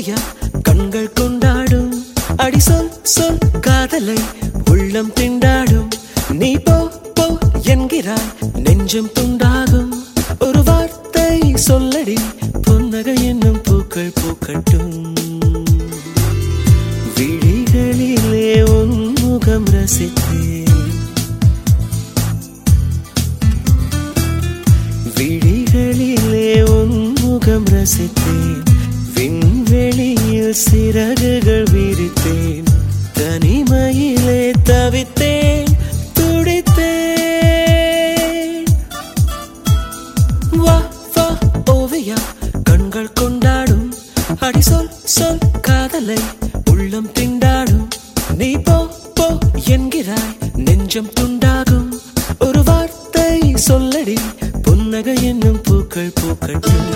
ஓவியா கண்கள் கொண்டாடும் அடி சொல் சொல் காதலை உள்ளம் திண்டாடும் நீ போ போ என்கிறாய் நெஞ்சம் துண்டாகும் ஒரு வார்த்தை சொல்லடி புன்னகை என்னும் பூக்கள் பூக்கட்டும் விழிகளிலே உன் முகம் ரசித்தேன் விழிகளிலே உன் முகம் ரசித்தேன் விண்வெளியில் சிறகுகள் விரித்தேன் தனிமையிலே தவித்தேன் துடித்தேன் வா வா ஓவியா கண்கள் கொண்டாடும் அடி சொல் சொல் காதலை உள்ளம் திண்டாடும் நீ போ போ என்கிறாய் நெஞ்சம் துண்டாகும் ஒரு வார்த்தை சொல்லடி புன்னகை என்னும் பூக்கள் பூக்கட்டும்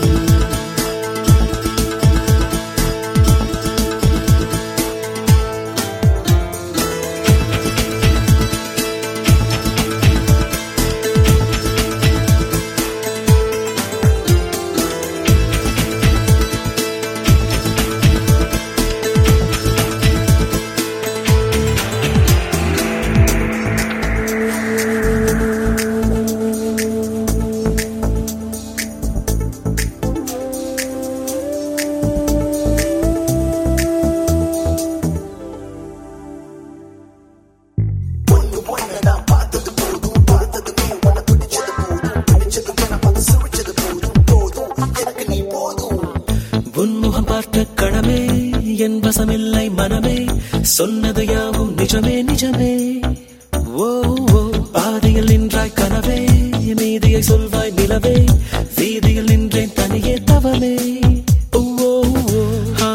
உன்முகம் பார்த்த கணமே என் வசமில்லை மனமே சொன்னது யாவும் நிஜமே நிஜமே ஓ ஓ பாதையில் நின்றாய் கனவே மீதியை சொல்வாய் நிலவே வீதியில் நின்றேன் தனியே தவமே ஓ ஓ, ஓ. ஆ,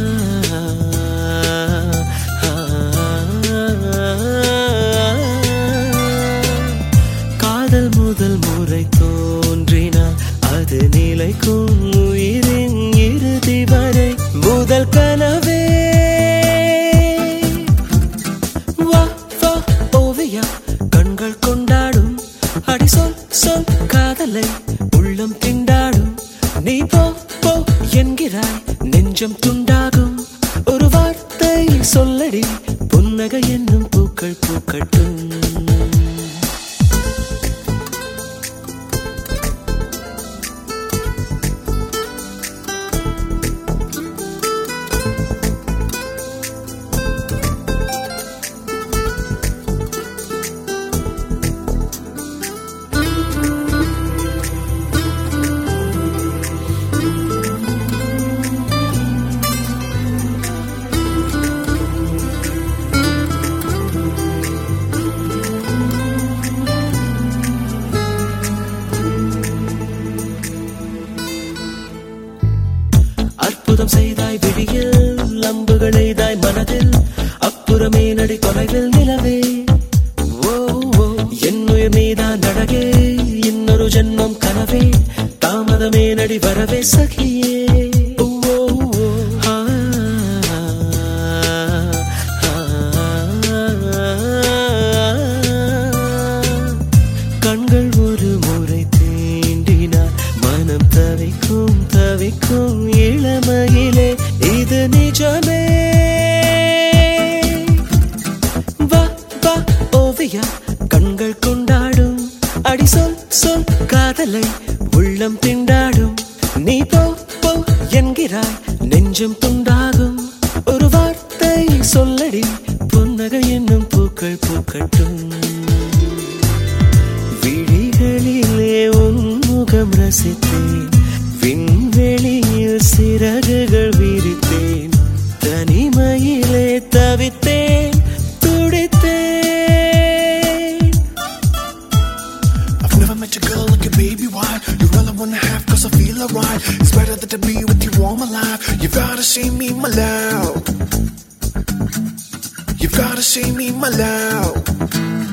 ஆ, காதல் முதல் முறை தோன்றினால் அது நிலைக்கும் உயிரின் இறுதி வரை முதல் கனவே வா வா ஓவியா கண்கள் கொண்டாடும் அடி சொல் சொல் காதலை உள்ளம் திண்டாடும் நீ போ போ என்கிறாய் நெஞ்சம் துண்டாகும் ஒரு வார்த்தை சொல்லடி புன்னகை என்னும் பூக்கள் பூக்கட்டும் அற்புதம் செய்தாய் விழியில் அம்புகள் எய்தாய் மனதில் அப்புறமே நடி தொலைவில் நிலவே ஓ ஓ என்னுயிர் நீதான் அழகே இன்னொரு ஜென்மம் கனவே தாமதமே நடி வரவே சகியே ஓ, ஓ, ஓ. ஆ, ஆ, கண்கள் ஒரு முறை தீண்டினார் மனம் தவிக்கும் தவிக்கும் இளமையிலே இது நிஜமே வா வா ஓவியா கண்கள் கொண்டாடும் அடி சொல் சொல் காதலை உள்ளம் திண்டாடும் நீ போ போ என்கிறாய் நெஞ்சம் துண்டாகும் ஒரு வார்த்தை சொல்லடி புன்னகை என்னும் பூக்கள் பூக்கட்டும் விழிகளிலே உன் முகம் ரசித்தேன் விண்வெளியில் சிறகுகள் விரித்தேன் தனிமையிலே தவித்தேன் துடித்தேன் I've never met a girl like a baby. Why? You're all I wanna have, cause I feel alright. It's better than to be with you all my life. You've gotta see me, my love. You've gotta see me, my love.